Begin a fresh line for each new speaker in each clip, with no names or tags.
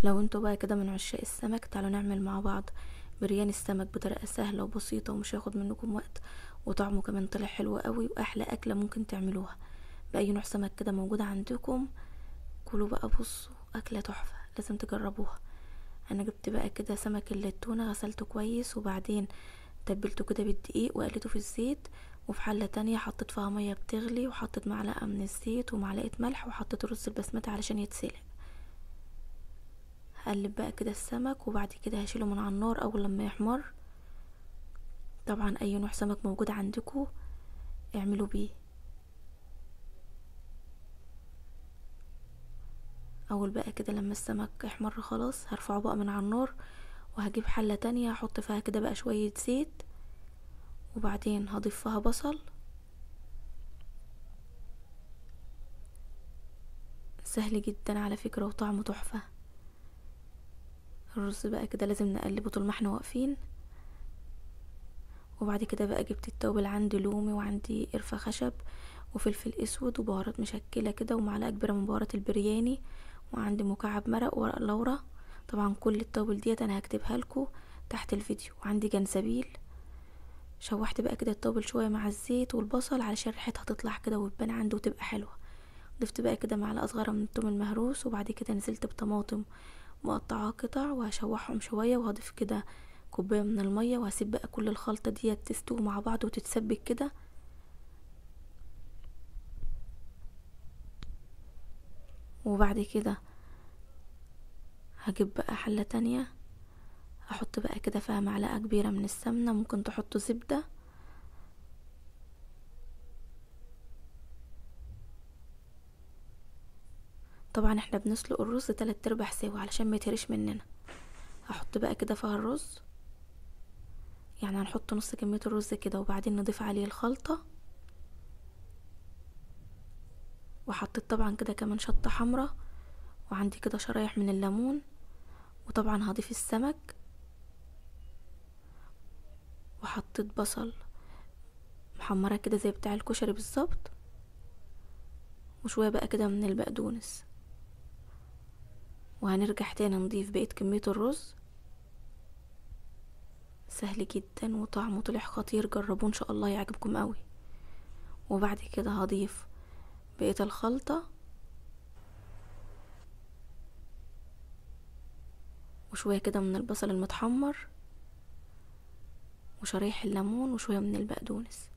لو انتوا بقى كده من عشاق السمك تعالوا نعمل مع بعض بريان السمك بطريقة سهلة وبسيطة ومش هياخد منكم وقت وطعمه كمان طلع حلو قوي واحلى اكلة ممكن تعملوها باي نوع سمك كده موجود عندكم كلوا بقى بصوا اكلة تحفة لازم تجربوها انا جبت بقى كده سمك اللتونة غسلته كويس وبعدين تبلته كده بالدقيق وقلته في الزيت وفي حلة تانية حطيت فيها مية بتغلي وحطيت معلقة من الزيت ومعلقة ملح وحطيت الرز البسمتي علشان يتسلق هقلب بقى كده السمك وبعد كده هشيله من على النار اول لما يحمر طبعا اي نوع سمك موجود عندكم اعملوا بيه اول بقى كده لما السمك يحمر خلاص هرفعه بقى من على النار وهجيب حلة تانية هحط فيها كده بقى شوية زيت وبعدين هضيف فيها بصل سهل جدا على فكرة وطعمه تحفة الرز بقى كده لازم نقلبه طول ما احنا واقفين وبعد كده بقى جبت التوابل عندي لومي وعندي قرفة خشب وفلفل اسود وبهارات مشكلة كده ومعلقة كبيرة من بهارات البرياني وعندي مكعب مرق ورق لورا طبعا كل التوابل ديت انا هكتبها لكم تحت الفيديو وعندي جنزبيل شوحت بقى كده التوابل شويه مع الزيت والبصل علشان ريحتها تطلع كده وتبان عندي وتبقى حلوه ضفت بقى كده معلقه صغيره من الثوم المهروس وبعد كده نزلت بطماطم مقطعه قطع وهشوحهم شويه وهضيف كده كوبايه من الميه وهسيب بقى كل الخلطه ديت تستوي مع بعض وتتسبك كده وبعد كده هجيب بقى حلة تانية هحط بقى كده فيها معلقة كبيرة من السمنة ممكن تحطوا زبدة طبعا احنا بنسلق الرز تلات ارباع سوا علشان ما يتهرش مننا هحط بقى كده فيها الرز يعني هنحط نص كمية الرز كده وبعدين نضيف عليه الخلطة وحطيت طبعا كده كمان شطة حمرا وعندي كده شرايح من الليمون وطبعا هضيف السمك وحطيت بصل محمرة كده زي بتاع الكشري بالظبط وشوية بقى كده من البقدونس وهنرجع تاني نضيف بقية كمية الرز سهل جدا وطعمه طلع خطير جربوه ان شاء الله يعجبكم قوي وبعد كده هضيف بقية الخلطة وشوية كده من البصل المتحمر وشرايح الليمون وشوية من البقدونس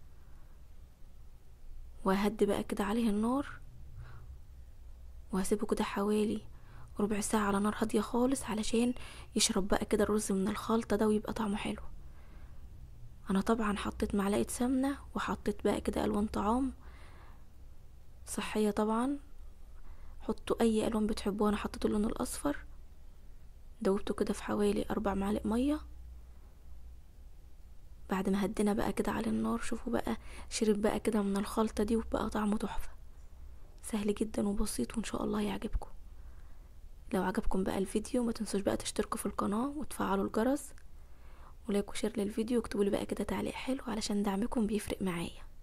وهدي بقى كده عليه النار وهسيبه كده حوالي ربع ساعة على نار هادية خالص علشان يشرب بقى كده الرز من الخلطة ده ويبقى طعمه حلو انا طبعا حطيت معلقة سمنة وحطيت بقى كده الوان طعام صحية طبعا حطوا اي الوان بتحبوه انا حطيت اللون الاصفر دوبته كده في حوالي اربع معالق ميه بعد ما هدينا بقى كده على النار شوفوا بقى شرب بقى كده من الخلطه دي وبقى طعمه تحفه سهل جدا وبسيط وان شاء الله يعجبكم لو عجبكم بقى الفيديو ما تنسوش بقى تشتركوا في القناه وتفعلوا الجرس ولايك وشير للفيديو واكتبوا لي بقى كده تعليق حلو علشان دعمكم بيفرق معايا